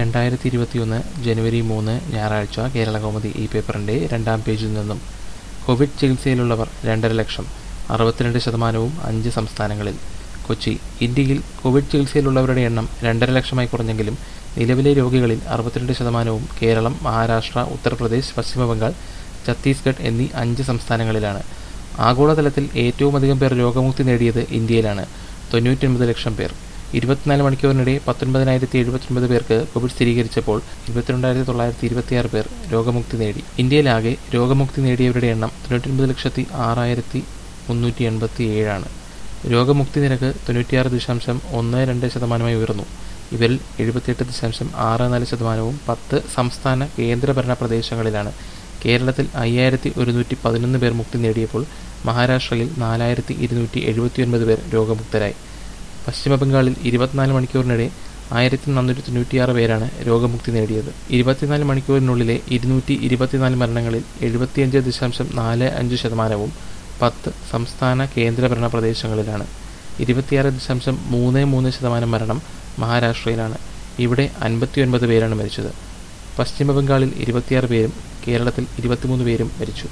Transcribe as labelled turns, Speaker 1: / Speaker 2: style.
Speaker 1: രണ്ടായിരത്തി ഇരുപത്തിയൊന്ന് ജനുവരി മൂന്ന് ഞായറാഴ്ച കേരളകൗമുദി ഈ പേപ്പറിൻ്റെ രണ്ടാം പേജിൽ നിന്നും കോവിഡ് ചികിത്സയിലുള്ളവർ രണ്ടര ലക്ഷം അറുപത്തിരണ്ട് ശതമാനവും അഞ്ച് സംസ്ഥാനങ്ങളിൽ കൊച്ചി ഇന്ത്യയിൽ കോവിഡ് ചികിത്സയിലുള്ളവരുടെ എണ്ണം രണ്ടര ലക്ഷമായി കുറഞ്ഞെങ്കിലും നിലവിലെ രോഗികളിൽ അറുപത്തിരണ്ട് ശതമാനവും കേരളം മഹാരാഷ്ട്ര ഉത്തർപ്രദേശ് പശ്ചിമബംഗാൾ ഛത്തീസ്ഗഡ് എന്നീ അഞ്ച് സംസ്ഥാനങ്ങളിലാണ് ആഗോളതലത്തിൽ ഏറ്റവുമധികം പേർ രോഗമുക്തി നേടിയത് ഇന്ത്യയിലാണ് തൊണ്ണൂറ്റൊൻപത് ലക്ഷം പേർ ഇരുപത്തിനാല് മണിക്കൂറിനിടെ പത്തൊൻപതിനായിരത്തി എഴുപത്തൊൻപത് പേർക്ക് കോവിഡ് സ്ഥിരീകരിച്ചപ്പോൾ ഇരുപത്തിരണ്ടായിരത്തി തൊള്ളായിരത്തി ഇരുപത്തിയാറ് പേർ രോഗമുക്തി നേടി ഇന്ത്യയിലാകെ രോഗമുക്തി നേടിയവരുടെ എണ്ണം തൊണ്ണൂറ്റൊൻപത് ലക്ഷത്തി ആറായിരത്തി മുന്നൂറ്റി എൺപത്തി ഏഴാണ് രോഗമുക്തി നിരക്ക് തൊണ്ണൂറ്റിയാറ് ദശാംശം ഒന്ന് രണ്ട് ശതമാനമായി ഉയർന്നു ഇവരിൽ എഴുപത്തിയെട്ട് ദശാംശം ആറ് നാല് ശതമാനവും പത്ത് സംസ്ഥാന കേന്ദ്രഭരണ പ്രദേശങ്ങളിലാണ് കേരളത്തിൽ അയ്യായിരത്തി ഒരുന്നൂറ്റി പതിനൊന്ന് പേർ മുക്തി നേടിയപ്പോൾ മഹാരാഷ്ട്രയിൽ നാലായിരത്തി ഇരുന്നൂറ്റി എഴുപത്തിയൊൻപത് പേർ രോഗമുക്തരായി പശ്ചിമബംഗാളിൽ ഇരുപത്തിനാല് മണിക്കൂറിനിടെ ആയിരത്തി നാനൂറ്റി തൊണ്ണൂറ്റിയാറ് പേരാണ് രോഗമുക്തി നേടിയത് ഇരുപത്തിനാല് മണിക്കൂറിനുള്ളിലെ ഇരുന്നൂറ്റി ഇരുപത്തിനാല് മരണങ്ങളിൽ എഴുപത്തിയഞ്ച് ദശാംശം നാല് അഞ്ച് ശതമാനവും പത്ത് സംസ്ഥാന കേന്ദ്രഭരണ പ്രദേശങ്ങളിലാണ് ഇരുപത്തിയാറ് ദശാംശം മൂന്ന് മൂന്ന് ശതമാനം മരണം മഹാരാഷ്ട്രയിലാണ് ഇവിടെ അൻപത്തിയൊൻപത് പേരാണ് മരിച്ചത് പശ്ചിമബംഗാളിൽ ഇരുപത്തിയാറ് പേരും കേരളത്തിൽ ഇരുപത്തിമൂന്ന് പേരും മരിച്ചു